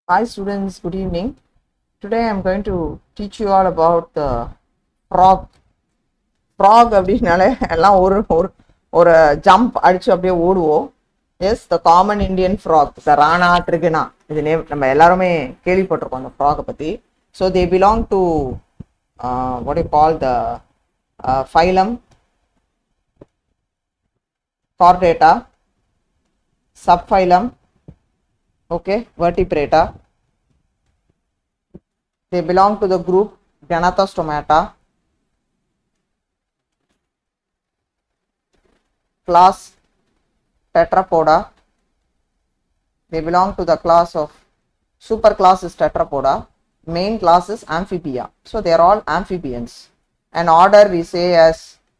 Hi students, good evening. Today I am going to teach you all about the frog. frog அப்படின்னாலே எல்லாம் ஒரு ஒரு ஒரு jump அடிச்சு அப்படியே ஓடுவோம் yes the common Indian frog the Rana tigrina இது நேம் நம்ம எல்லாருமே கேள்விப்பட்டிருக்கோம் அந்த ஃப்ராகை பற்றி so they belong to what you call the phylum Chordata subphylum okay vertebrata they belong to the group Ganathostomata class tetrapoda they belong to the class of superclass is tetrapoda main class is amphibia so they are all amphibians and order we say as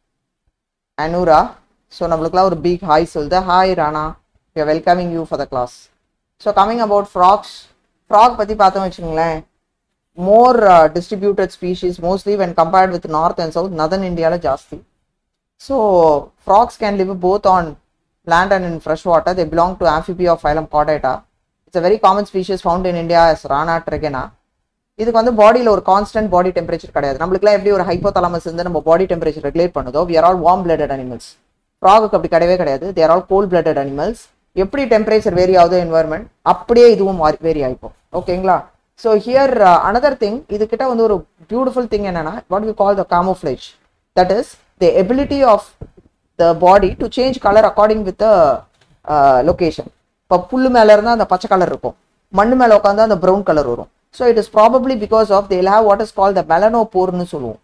anura so நம்மளுக்குலாம் ஒரு big hi சொல்லுது hi Rana we are welcoming you for the class so coming about frogs frog பற்றி பார்த்தோம் வச்சுங்களேன் more distributed species mostly when compared with north and south northern இந்தியாவில் ஜாஸ்தி so frogs can live both on land and in fresh water they belong to Amphibia of phylum காடேட்டா it's a very common species found in India yes Rana tigrina இதுக்கு வந்து பாடியில் ஒரு constant body temperature கிடையாது நம்மளுக்குலாம் எப்படி ஒரு hypothalamus இருந்து நம்ம பாடி டெம்பரேச்சர் ரெகுலேட் பண்ணுதோ we are all warm blooded animals ஃப்ராகுக்கு அப்படி கிடையவே கிடையாது they're all cold blooded animals எப்படி டெம்பரேச்சர் வேரி ஆகுதோ என்வரன்மெண்ட் அப்படியே இதுவும் வேரி ஆகிப்போம் ஓகேங்களா ஸோ ஹியர் அனதர் திங் இது கிட்ட வந்து ஒரு பியூட்டிஃபுல் திங் என்னன்னா what we call the camouflage that is the ability of the body to change colour according with location இப்போ புல்லு மேலே இருந்தால் அந்த பச்சை கலர் இருக்கும் மண்ணு மேலே உட்காந்து அந்த ப்ரௌன் கலர் வரும் so it is probably because of they'll have what is call the மெலனோபோர்னு சொல்லுவோம்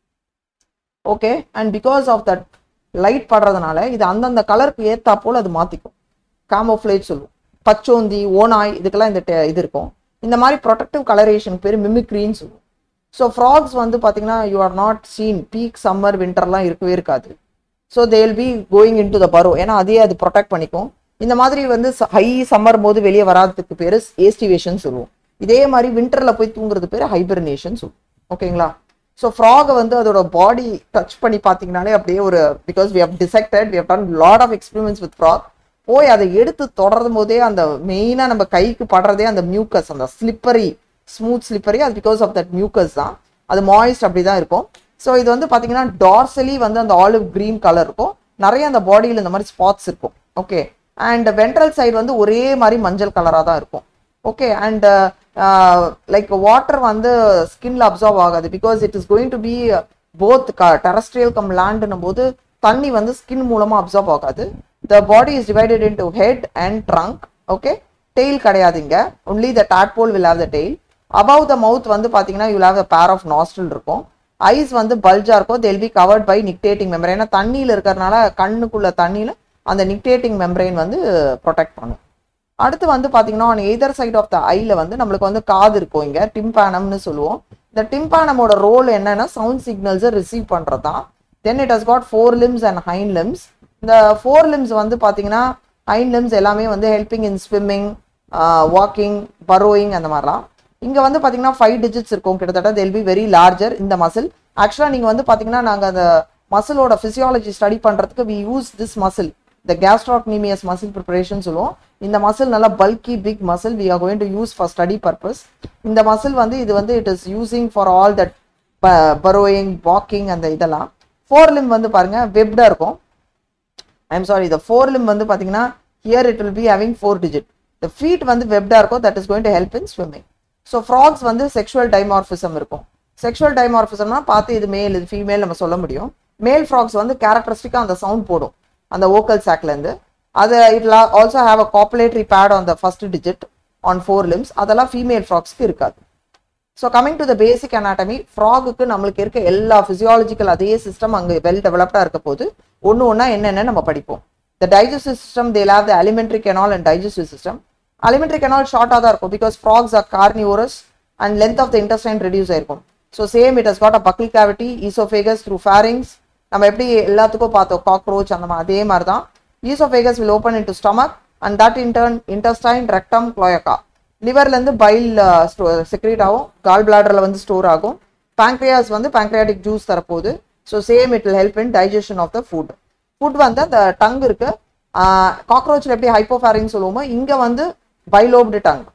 okay and because of that light படுறதுனால இது அந்தந்த கலருக்கு ஏற்றா போல் அது மாற்றிக்கும் காமோஃப்ளேஜ் சொல்லுவோம் பச்சோந்தி ஓனாய் இதுக்கெல்லாம் இந்த இது இருக்கும் இந்த மாதிரி ப்ரொடக்டிவ் கலரேஷன் பேர் மிமிக்ரின்னு சொல்லுவோம் ஸோ ஃப்ராக்ஸ் வந்து பார்த்தீங்கன்னா you are not seen peak summer வின்டர்லாம் இருக்கவே இருக்காது so they will be going into the burrow ஏன்னா அதே அது ப்ரொடெக்ட் பண்ணிக்கும் இந்த மாதிரி வந்து ஹை சம்மர் போது வெளியே வராததுக்கு பேர் ஏஸ்டிவேஷன் சொல்லுவோம் இதே மாதிரி வின்டரில் போய் தூங்குறது பேர் ஹைபர்னேஷன் சொல்லுவோம் ஓகேங்களா ஸோ ஃப்ராகை வந்து அதோட பாடி டச் பண்ணி பார்த்தீங்கனாலே அப்படியே ஒரு because we have dissected we have done lot of experience with frog போய் அதை எடுத்து தொடரும் போதே அந்த மெயினாக நம்ம கைக்கு படுறதே அந்த மியூக்கஸ் அந்த ஸ்லிப்பரி ஸ்மூத் ஸ்லிப்பரி அது பிகாஸ் ஆஃப் தட் மியூக்கஸ் தான் அது மாய்ஸ்ட் அப்படி தான் இருக்கும் ஸோ இது வந்து பார்த்தீங்கன்னா டார்சலி வந்து அந்த ஆலிவ் க்ரீன் கலர் இருக்கும் நிறைய அந்த பாடியில் இந்த மாதிரி ஸ்பாட்ஸ் இருக்கும் ஓகே அண்ட் வென்ட்ரல் சைடு வந்து ஒரே மாதிரி மஞ்சள் கலராக தான் இருக்கும் ஓகே அண்ட் லைக் வாட்டர் வந்து ஸ்கின்ல அப்சர்வ் ஆகாது because it is going to be both terrestrial come லேண்டுன்னும் போது தண்ணி வந்து ஸ்கின் மூலமா அப்சர்வ் ஆகாது the body is divided into head and trunk okay tail கிடையாதுங்க only the tadpole will have the tail above the mouth வந்து பார்த்தீங்கன்னா you have the pair of நாஸ்டில் இருக்கும் ஐஸ் வந்து பல்ஜா இருக்கும் they'll be covered by nictitating membrane ஏன்னா தண்ணியில் இருக்கிறனால கண்ணுக்குள்ள தண்ணியில் அந்த நிக்டேட்டிங் மெம்பரைன் வந்து ப்ரொடெக்ட் பண்ணும் அடுத்து வந்து பார்த்தீங்கன்னா on either side of the ஐல வந்து நம்மளுக்கு வந்து காது இருக்கும் இங்கே டிம்பானம்னு சொல்லுவோம் இந்த டிம்பானமோட ரோல் என்னன்னா சவுண்ட் சிக்னல்ஸை ரிசீவ் பண்ணுறது தான் then it has got fore limbs and hind limbs இந்த ஃபோர் லிம்ஸ் வந்து பார்த்தீங்கன்னா ஹைன் லிம்ஸ் எல்லாமே வந்து helping in swimming walking burrowing அந்த மாதிரிலாம் இங்கே வந்து பார்த்தீங்கன்னா ஃபைவ் டிஜிட்ஸ் இருக்கும் கிட்டத்தட்ட தெல் பி வெரி லார்ஜர் இந்த மசில் ஆக்சுவலாக நீங்கள் வந்து பார்த்தீங்கன்னா நாங்கள் அந்த மசிலோட ஃபிசியாலஜி ஸ்டடி பண்ணுறதுக்கு வி யூஸ் திஸ் மசில் இந்த கேஸ்ட்ராக்னீமியஸ் மசில் ப்ரிப்பரேஷன் சொல்லுவோம் இந்த மசில் நல்லா பல்கி big muscle we are going to use for study purpose இந்த மசில் வந்து இது வந்து it is using for all that burrowing walking அந்த இதெல்லாம் ஃபோர் லிம் வந்து பாருங்க வெப்டாக இருக்கும் ஐம் சாரி இந்த ஃபோர் லிம் வந்து பார்த்தீங்கன்னா here it will be having four digit இந்த ஃபீட் வந்து வெப்டாக இருக்கும் that is going to help in swimming so frogs வந்து செக்ஷுவல் டைமார்பிசம் இருக்கும் செக்ஷுவல் டைமார்பிசம்னா பார்த்து இது மேல் இது ஃபீமேல் நம்ம சொல்ல முடியும் மேல் ஃப்ராக்ஸ் வந்து கேரக்டரிஸ்டிக்காக அந்த சவுண்ட் போடும் அந்த ஓக்கல் சாக்லேருந்து அது it also have a copulatory pad on the first digit on fore limbs அதெல்லாம் ஃபீமேல் ஃப்ராக்ஸ்க்கு இருக்காது so coming to the basic anatomy ஃப்ராகுக்கு நம்மளுக்கு இருக்க எல்லா ஃபிசியாலஜிக்கல் அதே சிஸ்டம் அங்கே வெல் டெவலப்டாக இருக்க போது ஒன்று ஒன்றா என்னென்ன நம்ம படிப்போம் the digestive system they have the alimentary canal and digestive system alimentary canal ஷார்ட்டாக தான் இருக்கும் because frogs are carnivorous and length of the intestine reduce ஆயிருக்கும் so same it has got a buccal cavity oesophagus through pharynx நம்ம எப்படி எல்லாத்துக்கும் பார்த்தோம் cockroach அந்த மாதிரி அதே மாதிரி தான் oesophagus will open into stomach and that in turn intestine rectum cloaca லிவர்லேருந்து பைல் செக்ரேட் ஆகும் கால் பிளாடரில் வந்து ஸ்டோர் ஆகும் பேங்க்ரியாஸ் வந்து பேங்க்ரியாட்டிக் ஜூஸ் தரப்போகுது so same it will help in digestion of the food food வந்து அந்த டங் இருக்கு காக்ரோச்சில் எப்படி ஹைப்போஃபேரிங் சொல்லுவோமோ இங்கே வந்து பைலோப்டு டங்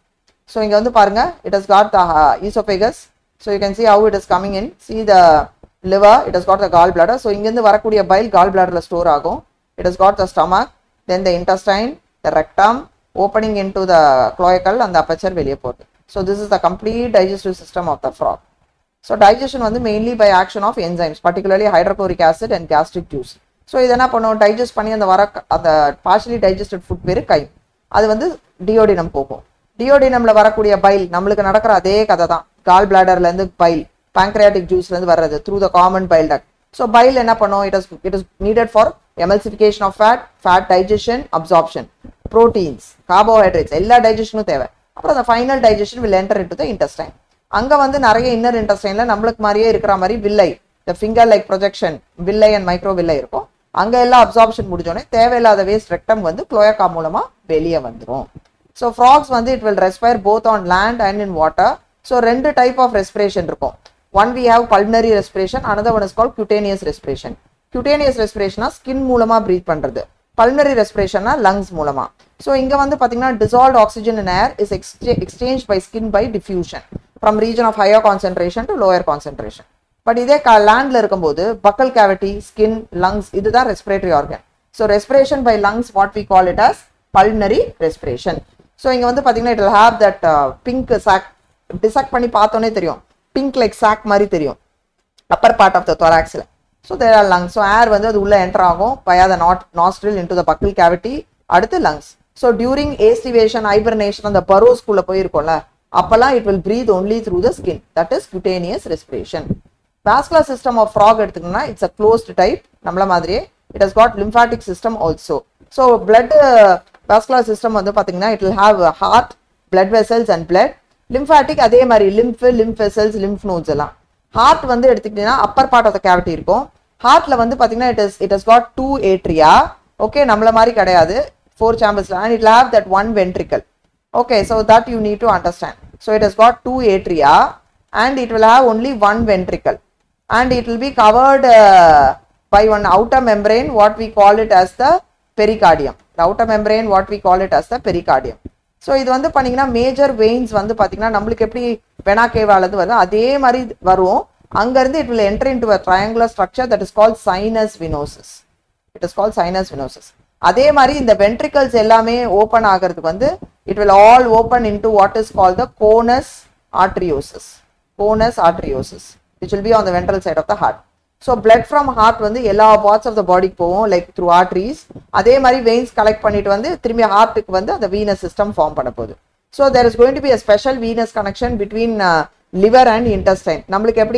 ஸோ இங்கே வந்து பாருங்க it has got the uh, esophagus so you can see how it is coming in see the liver it has got the gall bladder so இங்கேருந்து வரக்கூடிய பைல் கால் bladderல ஸ்டோர் ஆகும் it has got the stomach then the intestine the rectum opening into the cloacal and the aperture வெளியே போகுது so this is the complete digestive system of the frog so digestion வந்து mainly by action of enzymes particularly hydrochloric acid and gastric juice so இது என்ன பண்ணும் digest பண்ணி அந்த வர அந்த பார்ஷலி டைஜஸ்டட் ஃபுட் பேர் கை அது வந்து டியோடினம் போகும் டியோடினம்ல வரக்கூடிய பைல் நம்மளுக்கு நடக்கிற அதே கதை தான் கால் பிளாடர்ல இருந்து பைல் pancreatic juice ல இருந்து வர்றது through the common bile duct so bile என்ன பண்ணும் it is it is needed for emulsification of fat fat digestion absorption proteins carbohydrates எல்லா டைஜஷனும் தேவை அப்புறம் அந்த final digestion will enter into the intestine அங்க வந்து நிறைய இன்னர் இன்டெஸ்டைன்ல நம்மளுக்கு மாதிரியே இருக்கிற மாதிரி வில்லை இந்த finger like projection villi and micro villi இருக்கும் அங்க எல்லாம் அப்சார்ப்ஷன் முடிஞ்சோடனே தேவையில்லாத வேஸ்ட் ரெக்டம் வந்து குளோயக்கா மூலமா வெளியே வந்துரும் ஸோ ஃப்ராக்ஸ் வந்து it will respire both on land and in water so ரெண்டு டைப் ஆஃப் ரெஸ்பிரேஷன் இருக்கும் one we have pulmonary respiration another one is call cutaneous respiration cutaneous ரெஸ்பிரேஷனா ஸ்கின் மூலமா ப்ரீத் பண்றது பல்மனரி ரெஸ்பிரேஷன்னா லங்ஸ் மூலமா so இங்க வந்து பாத்தீங்கன்னா dissolved oxygen in air is excha- exchanged by skin by diffusion from region of higher concentration to lower concentration but இதே லேண்ட்ல இருக்கும்போது பக்கல் கேவிட்டி ஸ்கின் லங்ஸ் இதுதான் respiratory organ so respiration by lungs what we call it as pulmonary respiration so இங்க வந்து பாத்தீங்கன்னா it will have that pink sac dissect பண்ணி பார்த்தோன்னே தெரியும் பிங்க் லைக் சாக் மாதிரி தெரியும் அப்பர் பார்ட் ஆஃப் த தொராக்ஸில் so there are lungs so air வந்து அது உள்ள என்டர் ஆகும் via the not nostril into the buccal cavity அடுத்து lungs so during aestivation hibernation அந்த பரோஸ்குள்ள போயிருக்கோம்ல அப்பெல்லாம் it will breathe only through the skin that is cutaneous respiration vascular system of frog எடுத்துக்கிட்டோம்னா இட்ஸ் அ க்ளோஸ்ட் டைப் நம்மள மாதிரியே it has got lymphatic system also so blood vascular system வந்து பார்த்தீங்கன்னா it will have heart blood vessels and blood lymphatic அதே மாதிரி lymph lymph vessels lymph nodes எல்லாம் heart வந்து எடுத்துக்கிட்டீங்கன்னா upper part of the cavity இருக்கும் ஹார்ட்ல வந்து பாத்தீங்கன்னா it is it has got two atria okay நம்மள மாதிரி கிடையாது ஃபோர் சாம்பர்ஸ்ல and it have that one ventricle okay so that you need to understand so it has got two atria and it will have only one ventricle and it will be covered uh, by one outer membrane what we call it as the pericardium the outer membrane what we call it as the pericardium so இது வந்து பண்ணீங்கன்னா major veins வந்து பார்த்தீங்கன்னா நம்மளுக்கு எப்படி vena கேவாலது வருது அதே மாதிரி வரும் அங்கேருந்து it will enter into a triangular structure that is call sinus venosus it is call sinus venosus அதே மாதிரி இந்த வென்ட்ரிகல்ஸ் எல்லாமே ஓப்பன் ஆகிறதுக்கு வந்து it will all open into what is call the conus arteriosus conus arteriosus which will be on the ventral side of the heart so blood from heart வந்து எல்லா parts of the பாடிக்கு போகும் like through arteries அதே மாதிரி veins collect பண்ணிட்டு வந்து திரும்பி ஹார்ட்டுக்கு வந்து அந்த வீனஸ் சிஸ்டம் ஃபார்ம் பண்ண போகுது so there is going to be a special venous connection between liver and intestine நம்மளுக்கு எப்படி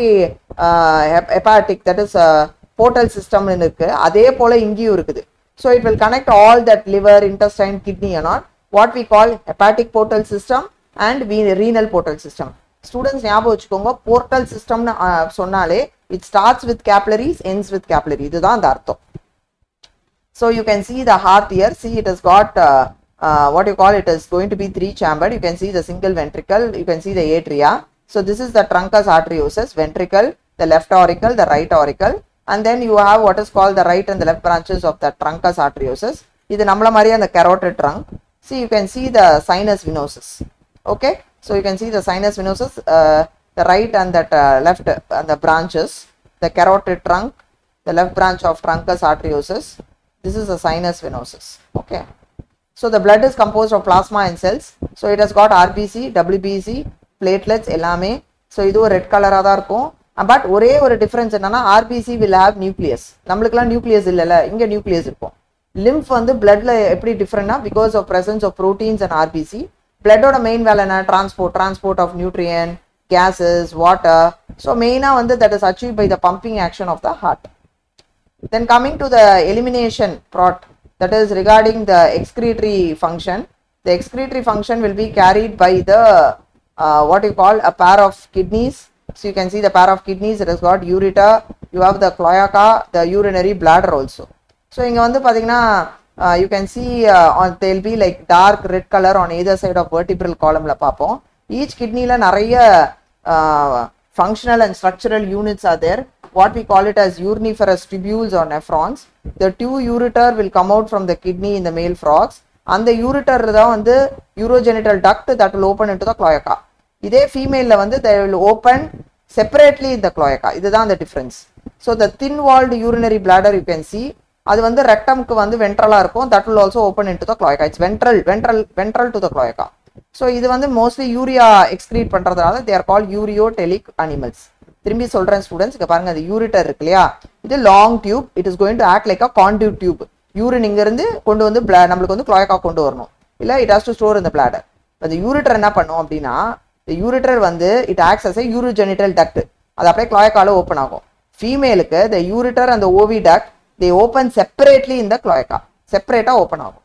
ஹெப்பாட்டிக் தட் இஸ் போர்ட்டல் சிஸ்டம்னு இருக்கு அதே போல இங்கேயும் இருக்குது so it will connect all that liver intestine kidney and what we call hepatic portal system and renal portal system students ஞாபகம் வச்சுக்கோங்க போர்ட்டல் சிஸ்டம்னு சொன்னாலே it starts with capillaries ends with capillary இதுதான் அந்த அர்த்தம் So you can see the heart here. See, it has got uh, uh, what you call it is going to be three chambered. You can see the single ventricle. You can see the atria. So this is the truncus arteriosus, ventricle, the left auricle, the right auricle, and then you have what is called the right and the left branches of the truncus arteriosus. இது நம்மள மாதிரியே அந்த carotid trunk. See, you can see the sinus venosus. Okay, so you can see the sinus venosus, uh, the right and that uh, left uh, and the branches, the carotid trunk, the left branch of truncus arteriosus. This is a sinus venosus. Okay. So the blood is composed of plasma and cells. So it has got RBC, WBC, platelets எல்லாமே so இது ஒரு red கலராக தான் இருக்கும் but ஒரே ஒரு difference என்னன்னா RBC will have nucleus நம்மளுக்குலாம் நியூக்ளியஸ் இல்லைல்ல இங்கே நியூக்ளியஸ் இருக்கும் லிம்ஃப் வந்து பிளட்ல எப்படி டிஃப்ரெண்ட்னா because of presence of proteins and RBC பிளட்டோட மெயின் வேலை என்ன transport transport of nutrient gases water so மெயினாக வந்து that is achieve by the pumping action of the heart then coming to the elimination part that is regarding the excretory function the excretory function will be carried by the uh, what you call a pair of kidneys so you can see the pair of kidneys it has got ureter you have the cloaca the urinary bladder also so இங்க வந்து பாத்தீங்கன்னா uh, you can see uh, on they'll be like dark red color on either side of vertebral column ல பார்ப்போம் each kidney ல நிறைய uh, functional and structural units are there what we call it as uriniferous tubules or nephrons the two ureter will come out from the kidney in the male frogs அந்த ureter தான் வந்து urogenital duct that will open into the cloaca இதே ஃபீமேல்ல வந்து they will open separately இந்த cloaca இதுதான் அந்த difference so the thin walled urinary bladder you can see அது வந்து ரெக்டம்க்கு வந்து வென்ட்ரலா இருக்கும் that will also open into the cloaca it's ventral ventral ventral to the cloaca so இது வந்து மோஸ்ட்லி யூரியா எக்ஸ்கிரீட் பண்றதுனால they are call ureotelic animals திரும்பி சொல்றேன் ஸ்டூடெண்ட்ஸ் இங்க பாருங்க அது யூரிட்டர் இருக்கு இல்லையா இது long tube it is going to act like a conduit tube urine இங்க இருந்து கொண்டு வந்து bla- நம்மளுக்கு வந்து cloaca கொண்டு வரணும் இல்ல இட் ஹாஸ் டு ஸ்டோர் இந்த bladder அந்த யூரிட்டர் என்ன பண்ணும் அப்படின்னா இந்த யூரிட்டர் வந்து it acts as a urogenital duct அது அப்படியே cloacaல ஓப்பன் ஆகும் ஃபீமேலுக்கு the யூரிட்டர் அந்த oviduct they open separately இந்த cloaca செப்பரேட்டா ஓப்பன் ஆகும்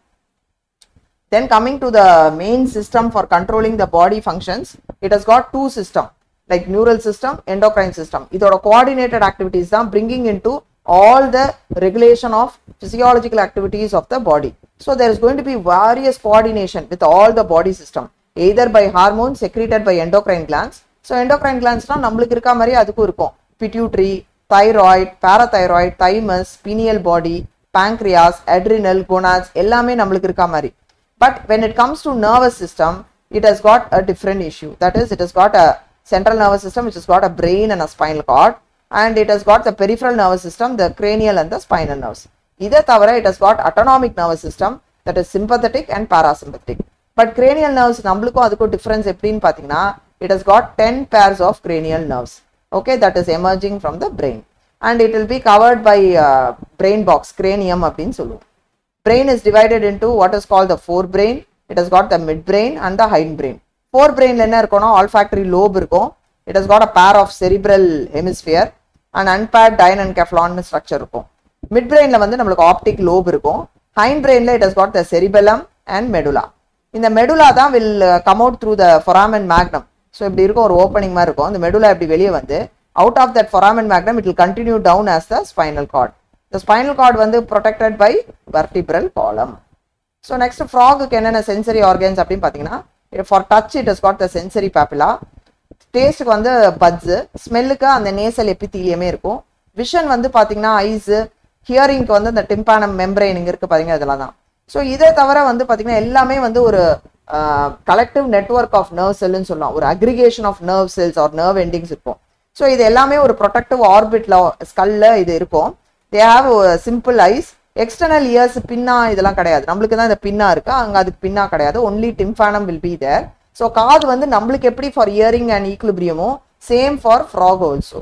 Then coming to the main system for controlling the body functions, it has got two system like neural system, endocrine system. இதோட coordinated activities தான் bringing into all the regulation of physiological activities of the body. So there is going to be various coordination with all the body system, either by hormones secreted by endocrine glands. So endocrine glands தான் நம்மளுக்கு இருக்க மாதிரி அதுக்கும் இருக்கும் pituitary, thyroid, parathyroid, thymus, pineal body, pancreas, adrenal, gonads எல்லாமே நம்மளுக்கு இருக்க மாதிரி but when it comes to nervous system it has got a different issue that is it has got a central nervous system which has got a brain and a spinal cord and it has got the peripheral nervous system the cranial and the spinal nerves இதை தவிர it has got autonomic nervous system that is sympathetic and parasympathetic but cranial nerves நம்மளுக்கும் அதுக்கும் difference எப்படின்னு பார்த்தீங்கன்னா it has got 10 pairs of cranial nerves okay that is emerging from the brain and it will be covered by uh, brain box cranium அப்படின்னு சொல்லுவோம் brain is divided into what is called the forebrain it has got the midbrain and the hindbrain forebrainல என்ன இருக்கும்னா olfactory lobe இருக்கும் it has got a pair of cerebral hemisphere and unpaired dienencephalon structure இருக்கும் midbrainல வந்து நம்மளுக்கு optic lobe இருக்கும் hindbrainல it has got the cerebellum and medulla இந்த medulla தான் will come out through the foramen magnum so இப்படி இருக்கும் ஒரு ஓப்பனிங் மாதிரி இருக்கும் இந்த மெடுலா இப்படி வெளியே வந்து out of that foramen magnum it will continue down as the spinal cord the spinal cord வந்து protected by vertebral column so next ஃப்ராகுக்கு என்னென்ன சென்சரி ஆர்கன்ஸ் அப்படின்னு பார்த்தீங்கன்னா for touch it is got the sensory papilla டேஸ்ட்டுக்கு வந்து buds ஸ்மெல்லுக்கு அந்த nasal எப்பித்தீலியமே இருக்கும் vision வந்து பார்த்தீங்கன்னா ஐஸு ஹியரிங்க்கு வந்து அந்த டிம்பானம் மெம்பரைன் இங்கே இருக்குது பார்த்தீங்கன்னா இதெல்லாம் தான் ஸோ இதை தவிர வந்து பார்த்தீங்கன்னா எல்லாமே வந்து ஒரு கலெக்டிவ் நெட்ஒர்க் ஆஃப் நர்வ் செல்லுன்னு சொல்லலாம் ஒரு aggregation of nerve cells or nerve endings இருக்கும் ஸோ இது எல்லாமே ஒரு ப்ரொடக்டிவ் ஆர்பிட்ல ஸ்கல்ல இது இருக்கும் they have simple eyes external ears pinna இதெல்லாம் கிடையாது நம்மளுக்கு தான் இந்த பின்னா இருக்கு அங்க அதுக்கு பின்னா கிடையாது only tympanum will be there so காது வந்து நம்மளுக்கு எப்படி ஃபார் இயரிங் அண்ட் ஈக்குலிபிரியமோ same for frog also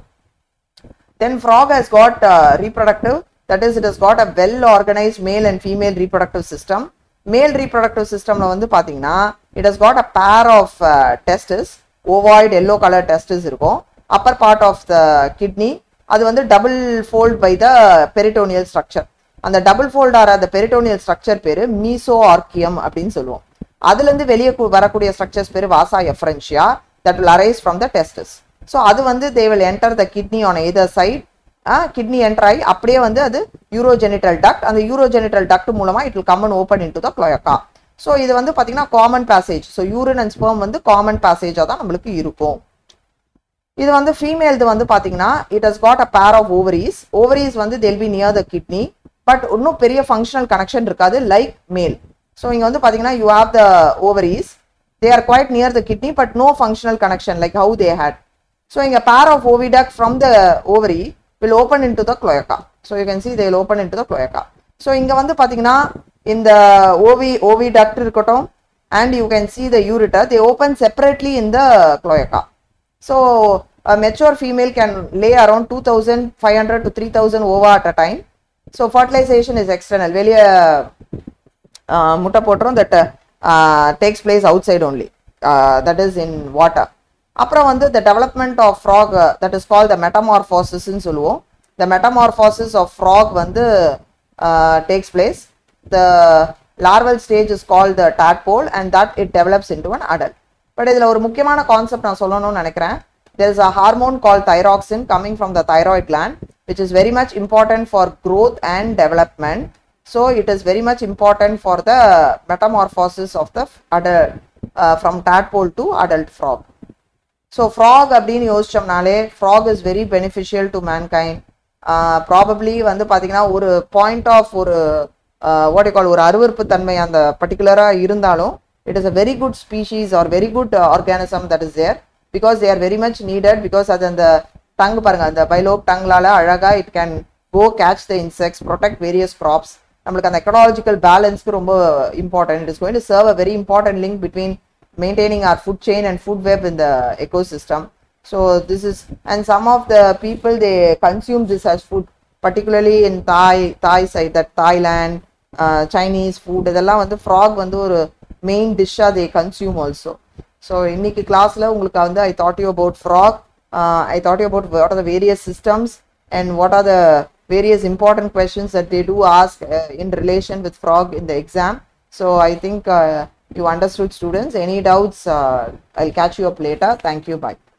then frog has got uh, reproductive that is it has got a well organized male and female reproductive system male reproductive systemல வந்து பாத்தீங்கன்னா it has got a pair of uh, testes ovoid yellow color testes இருக்கும் upper part of the kidney அது வந்து double fold by the peritoneal structure அந்த double fold ஆற அந்த peritoneal structure பேரு மீசோ ஆர்கியம் அப்படின்னு சொல்லுவோம் அதுல இருந்து வெளியே கு- வரக்கூடிய ஸ்ட்ரக்சர்ஸ் பேரு vasa efferentia that will arise from the testis so அது வந்து they will enter the kidney on either side kidney enter ஆகி அப்படியே வந்து அது யூரோஜெனிட்டல் டக்ட் அந்த யூரோஜெனிட்டல் டக்ட் மூலமா it will come and open into the cloaca so இது வந்து பாத்தீங்கன்னா common passage so urine and sperm வந்து காமன் பேசேஜாக தான் நம்மளுக்கு இருக்கும் இது வந்து ஃபீமேல்து வந்து பாத்தீங்கன்னா it has got a pair of ovaries ovaries வந்து they'll be near the kidney but இன்னும் பெரிய ஃபங்க்ஷனல் கனெக்ஷன் இருக்காது லைக் மேல் ஸோ இங்க வந்து பாத்தீங்கன்னா you have the ovaries they are quite near the kidney but no functional connection like how they had so இங்க pair of oviduct from the ovary will open into the cloaca so you can see they will open into the cloaca so இங்க வந்து பாத்தீங்கன்னா இந்த ஓவி ஓவி oviduct இருக்கட்டும் and you can see the ureter they open separately in the cloaca so a mature female can lay around 2500 to 3000 ova at a time so fertilization is external வெளியே uh, முட்டை போட்டுரும் that uh, takes place outside only uh, that is in water அப்புறம் வந்து the development of frog uh, that is called the metamorphosis ன்னு சொல்லுவோம் the metamorphosis of frog வந்து uh, takes place the larval stage is called the tadpole and that it develops into an adult but இதுல ஒரு முக்கியமான concept நான் சொல்லணும்னு நினைக்கிறேன் there is a hormone called thyroxine coming from the thyroid gland which is very much important for growth and development so it is very much important for the metamorphosis of the adult uh, from tadpole to adult frog so frog அப்படின்னு யோசிச்சோம்னாலே frog is very beneficial to mankind probably வந்து பார்த்தீங்கன்னா ஒரு point of ஒரு what you call ஒரு அருவருப்பு தன்மை அந்த பர்டிகுலராக இருந்தாலும் it is a very good species or very good organism that is there because they are very much needed because அது அந்த டங் பாருங்க அந்த பைலோப் டங்லால அழகா it can go catch the insects protect various crops நம்மளுக்கு அந்த எக்கனாலஜிக்கல் பேலன்ஸ்க்கு ரொம்ப important it is going to serve a very important link between maintaining our food chain and food web in the ecosystem so this is and some of the people they consume this as food particularly in thai thai side that thailand uh, chinese food இதெல்லாம் வந்து frog வந்து ஒரு main டிஷ்ஷாக தே consume also so இன்னைக்கு கிளாஸில் உங்களுக்கு வந்து I taught you about frog I taught you about what are the various systems and what are the various important questions that they do ask uh, in relation with frog in the exam so i think uh, you understood students any doubts uh, i'll catch you up later thank you bye